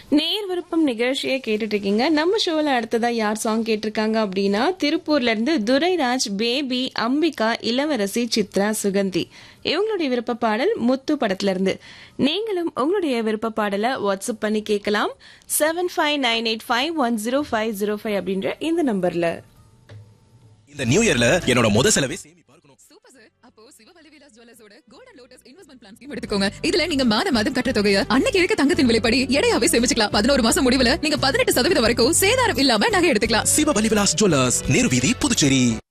நேர் விருப்பம் நிகழ்ச்சியை கேட்டுட்டு இருக்கீங்க நம்ம ஷோல அடுத்ததா யார் சாங் கேட்டிருக்காங்க அப்படின்னா திருப்பூர்ல இருந்து துரைராஜ் பேபி அம்பிகா இளவரசி சித்ரா சுகந்தி இவங்களுடைய விருப்ப பாடல் முத்து படத்துல இருந்து நீங்களும் உங்களுடைய விருப்ப பாடலை வாட்ஸ்அப் பண்ணி கேட்கலாம் seven five nine eight five one zero five zero five அப்படின்ற இந்த நம்பர்ல இந்த நியூ இயர்ல என்னோட முத செலவே சேமிப்பா இருக்கணும் சூப்பர் சார் அப்போ சிவவலி விலாஸ் ஜுவல்லர்ஸோட golden lotus investment plan scheme எடுத்துக்கோங்க இதுல நீங்க மாத மாதம் கட்ட தொகையை அன்னைக்கு இருக்க தங்கத்தின் விலைப்படி எடையாவே சேமிச்சுக்கலாம் பதினோரு மாசம் முடிவுல நீங்க பதினெட்டு சதவீதம் வரைக்கும் சேதாரம் இல்லாம நகை எடுத்துக்கலாம் சிவபலி விலாஸ் ஜுவல்லர்ஸ் நேரு வீதி புதுச்சேரி